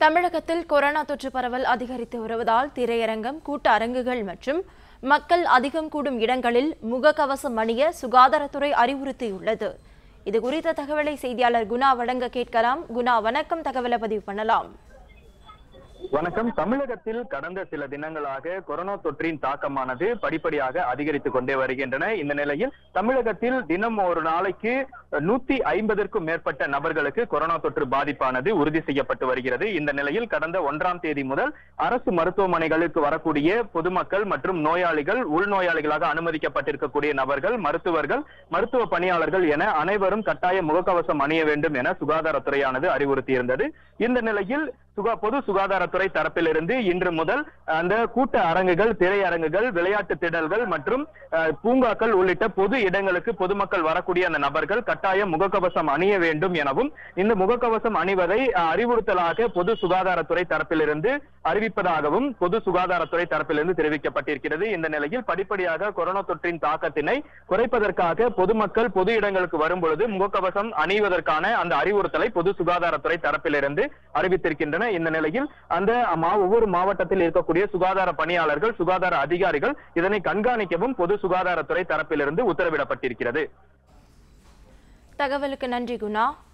தமிழகத்தில் கொரோனா தொற்று பரவல் அதிகரித்து வருவதால் திரையரங்கம் கூட்ட அரங்குகள் மற்றும் மக்கள் அதிகம் கூடும் இடங்களில் முகக்கவசம் அணிய சுகாதாரத்துறை அறிவுறுத்தியுள்ளது இது குறித்த தகவலை செய்தியாளர் குணா வழங்க கேட்கலாம் குணா வணக்கம் தகவலை பதிவு பண்ணலாம் வணக்கம் தமிழகத்தில் கடந்த சில தினங்களாக கொரோனா தொற்றின் தாக்கமானது படிப்படியாக அதிகரித்துக் கொண்டே வருகின்றன இந்த நிலையில் தமிழகத்தில் தினம் ஒரு நாளைக்கு நூத்தி ஐம்பதற்கும் மேற்பட்ட நபர்களுக்கு கொரோனா தொற்று பாதிப்பானது உறுதி செய்யப்பட்டு வருகிறது இந்த நிலையில் கடந்த ஒன்றாம் தேதி முதல் அரசு மருத்துவமனைகளுக்கு வரக்கூடிய பொதுமக்கள் மற்றும் நோயாளிகள் உள்நோயாளிகளாக அனுமதிக்கப்பட்டிருக்கக்கூடிய நபர்கள் மருத்துவர்கள் மருத்துவ பணியாளர்கள் என அனைவரும் கட்டாய முகக்கவசம் அணிய வேண்டும் என சுகாதாரத்துறையானது அறிவுறுத்தியிருந்தது இந்த நிலையில் சுகா பொது சுகாதாரத்துறை தரப்பிலிருந்து இன்று முதல் அந்த கூட்ட அரங்குகள் திரையரங்குகள் விளையாட்டு திடல்கள் மற்றும் அஹ், பூங்காக்கள் உள்ளிட்ட பொது இடங்களுக்கு பொதுமக்கள் வரக்கூடிய அந்த நபர்கள் கட்டாயம் முகக்கவசம் அணிய வேண்டும் எனவும் இந்த முகக்கவசம் அணிவதை அஹ், அறிவுறுத்தலாக பொது சுகாதாரத்துறை தரப்பிலிருந்து அறிவிப்பதாகவும் பொது சுகாதாரத்துறை தரப்பிலிருந்து தெரிவிக்கப்பட்டிருக்கிறது இந்த நிலையில் படிப்படியாக கொரோனா தொற்றின் தாக்கத்தினை குறைப்பதற்காக பொதுமக்கள் பொது இடங்களுக்கு வரும் பொழுது முகக்கவசம் அணிவதற்கான அந்த அறிவுறுத்தலை பொது சுகாதாரத்துறை தரப்பிலிருந்து அறிவித்திருக்கின்றன இந்த நிலையில் அந்த மா- ஒவ்வொரு மாவட்டத்தில் இருக்கக்கூடிய சுகாதார பணியாளர்கள் சுகாதார அதிகாரிகள் இதனை கண்காணிக்கவும் பொது சுகாதாரத்துறை தரப்பிலிருந்து உத்தரவிடப்பட்டிருக்கிறது தகவலுக்கு நன்றி குணா